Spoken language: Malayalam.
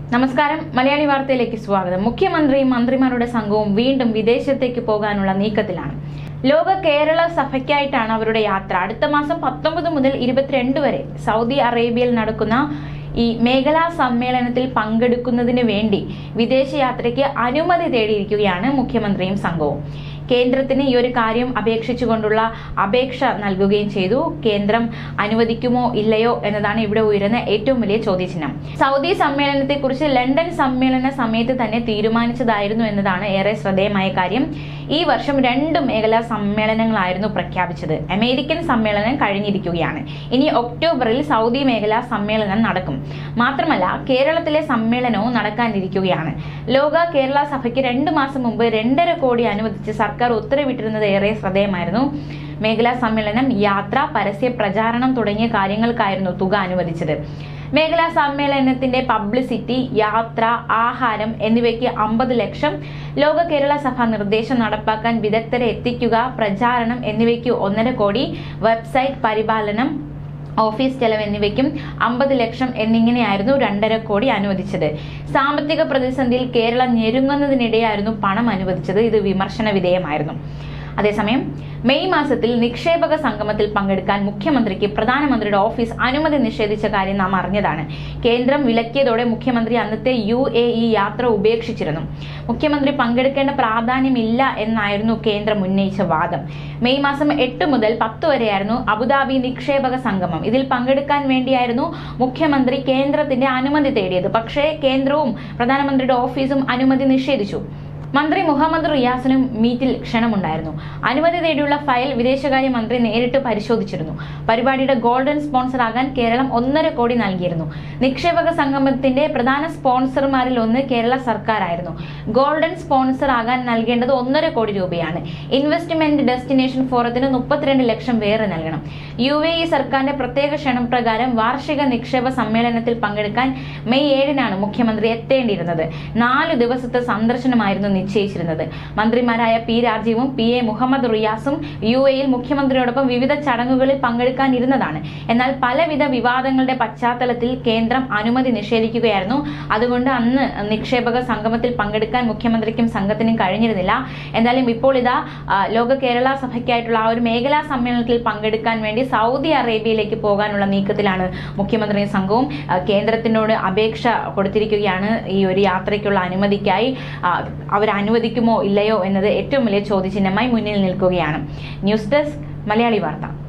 നമസ്കാരം മലയാളി വാർത്തയിലേക്ക് സ്വാഗതം മുഖ്യമന്ത്രിയും മന്ത്രിമാരുടെ സംഘവും വീണ്ടും വിദേശത്തേക്ക് പോകാനുള്ള നീക്കത്തിലാണ് ലോക കേരള സഭയ്ക്കായിട്ടാണ് അവരുടെ യാത്ര അടുത്ത മാസം പത്തൊമ്പത് മുതൽ ഇരുപത്തിരണ്ട് വരെ സൗദി അറേബ്യയിൽ നടക്കുന്ന ഈ മേഖലാ സമ്മേളനത്തിൽ പങ്കെടുക്കുന്നതിന് വേണ്ടി വിദേശയാത്രയ്ക്ക് അനുമതി തേടിയിരിക്കുകയാണ് മുഖ്യമന്ത്രിയും സംഘവും കേന്ദ്രത്തിന് ഈ ഒരു കാര്യം അപേക്ഷിച്ചുകൊണ്ടുള്ള അപേക്ഷ നൽകുകയും ചെയ്തു കേന്ദ്രം അനുവദിക്കുമോ ഇല്ലയോ എന്നതാണ് ഇവിടെ ഉയരുന്ന ഏറ്റവും വലിയ ചോദ്യചിഹ്നം സൗദി സമ്മേളനത്തെക്കുറിച്ച് ലണ്ടൻ സമ്മേളന സമയത്ത് തന്നെ തീരുമാനിച്ചതായിരുന്നു എന്നതാണ് ഏറെ ശ്രദ്ധേയമായ കാര്യം ഈ വർഷം രണ്ട് മേഖലാ സമ്മേളനങ്ങളായിരുന്നു പ്രഖ്യാപിച്ചത് അമേരിക്കൻ സമ്മേളനം കഴിഞ്ഞിരിക്കുകയാണ് ഇനി ഒക്ടോബറിൽ സൗദി മേഖലാ സമ്മേളനം നടക്കും മാത്രമല്ല കേരളത്തിലെ സമ്മേളനവും നടക്കാനിരിക്കുകയാണ് ലോക കേരള സഭയ്ക്ക് രണ്ട് മാസം മുമ്പ് രണ്ടര കോടി അനുവദിച്ച് സർക്കാർ ഉത്തരവിട്ടിരുന്നത് ഏറെ ശ്രദ്ധേയമായിരുന്നു മേഖലാ സമ്മേളനം യാത്ര പരസ്യ പ്രചാരണം തുടങ്ങിയ കാര്യങ്ങൾക്കായിരുന്നു തുക അനുവദിച്ചത് മേഖലാ സമ്മേളനത്തിന്റെ പബ്ലിസിറ്റി യാത്ര ആഹാരം എന്നിവയ്ക്ക് അമ്പത് ലക്ഷം ലോക കേരള സഭ നിർദ്ദേശം നടപ്പാക്കാൻ വിദഗ്ധരെ എത്തിക്കുക പ്രചാരണം എന്നിവയ്ക്ക് ഒന്നര കോടി വെബ്സൈറ്റ് പരിപാലനം ഓഫീസ് ചെലവ് എന്നിവയ്ക്കും അമ്പത് ലക്ഷം എന്നിങ്ങനെയായിരുന്നു രണ്ടര കോടി അനുവദിച്ചത് സാമ്പത്തിക പ്രതിസന്ധിയിൽ കേരളം ഞെരുങ്ങുന്നതിനിടെയായിരുന്നു പണം അനുവദിച്ചത് ഇത് വിമർശന വിധേയമായിരുന്നു അതേസമയം മെയ് മാസത്തിൽ നിക്ഷേപക സംഗമത്തിൽ പങ്കെടുക്കാൻ മുഖ്യമന്ത്രിക്ക് പ്രധാനമന്ത്രിയുടെ ഓഫീസ് അനുമതി നിഷേധിച്ച കാര്യം നാം അറിഞ്ഞതാണ് കേന്ദ്രം വിലക്കിയതോടെ മുഖ്യമന്ത്രി അന്നത്തെ യു എ ഇ യാത്ര ഉപേക്ഷിച്ചിരുന്നു മുഖ്യമന്ത്രി പങ്കെടുക്കേണ്ട പ്രാധാന്യമില്ല എന്നായിരുന്നു കേന്ദ്രം ഉന്നയിച്ച വാദം മെയ് മാസം എട്ട് മുതൽ പത്ത് വരെയായിരുന്നു അബുദാബി നിക്ഷേപക സംഗമം ഇതിൽ പങ്കെടുക്കാൻ വേണ്ടിയായിരുന്നു മുഖ്യമന്ത്രി കേന്ദ്രത്തിന്റെ അനുമതി തേടിയത് പക്ഷേ കേന്ദ്രവും പ്രധാനമന്ത്രിയുടെ ഓഫീസും അനുമതി നിഷേധിച്ചു മന്ത്രി മുഹമ്മദ് റിയാസിനും മീറ്റിൽ ക്ഷണമുണ്ടായിരുന്നു അനുമതി തേടിയുള്ള ഫയൽ വിദേശകാര്യ മന്ത്രി നേരിട്ട് പരിശോധിച്ചിരുന്നു പരിപാടിയുടെ ഗോൾഡൻ സ്പോൺസർ ആകാൻ കേരളം ഒന്നര കോടി നൽകിയിരുന്നു നിക്ഷേപക സംഗമത്തിന്റെ പ്രധാന സ്പോൺസർമാരിൽ ഒന്ന് കേരള സർക്കാരായിരുന്നു ഗോൾഡൻ സ്പോൺസർ ആകാൻ നൽകേണ്ടത് ഒന്നര കോടി രൂപയാണ് ഇൻവെസ്റ്റ്മെന്റ് ഡെസ്റ്റിനേഷൻ ഫോറത്തിന് മുപ്പത്തിരണ്ട് ലക്ഷം വേറെ നൽകണം യു എ ഇ സർക്കാരിന്റെ പ്രത്യേക ക്ഷണം പ്രകാരം വാർഷിക നിക്ഷേപ സമ്മേളനത്തിൽ പങ്കെടുക്കാൻ മെയ് ഏഴിനാണ് മുഖ്യമന്ത്രി എത്തേണ്ടിയിരുന്നത് നാല് ദിവസത്തെ സന്ദർശനമായിരുന്നു നിശ്ചയിച്ചിരുന്നത് മന്ത്രിമാരായ പി രാജീവും പി എ മുഹമ്മദ് റിയാസും യു എയിൽ മുഖ്യമന്ത്രിയോടൊപ്പം വിവിധ ചടങ്ങുകളിൽ പങ്കെടുക്കാനിരുന്നതാണ് എന്നാൽ പലവിധ വിവാദങ്ങളുടെ പശ്ചാത്തലത്തിൽ കേന്ദ്രം അനുമതി നിഷേധിക്കുകയായിരുന്നു അതുകൊണ്ട് അന്ന് നിക്ഷേപക സംഗമത്തിൽ പങ്കെടുക്കാൻ മുഖ്യമന്ത്രിക്കും സംഘത്തിനും കഴിഞ്ഞിരുന്നില്ല എന്തായാലും ഇപ്പോൾ ഇതാ ആ, ലോക കേരള സഭയ്ക്കായിട്ടുള്ള ആ ഒരു മേഖലാ സമ്മേളനത്തിൽ പങ്കെടുക്കാൻ വേണ്ടി സൗദി അറേബ്യയിലേക്ക് പോകാനുള്ള നീക്കത്തിലാണ് മുഖ്യമന്ത്രിയും സംഘവും ആ, കേന്ദ്രത്തിനോട് അപേക്ഷ കൊടുത്തിരിക്കുകയാണ് ഈ ഒരു യാത്രയ്ക്കുള്ള അനുമതിക്കായി ആ, അവർ അനുവദിക്കുമോ ഇല്ലയോ എന്നത് ഏറ്റവും വലിയ ചോദ്യചിഹ്നമായി മുന്നിൽ നിൽക്കുകയാണ് ന്യൂസ് ഡെസ്ക് മലയാളി വാർത്ത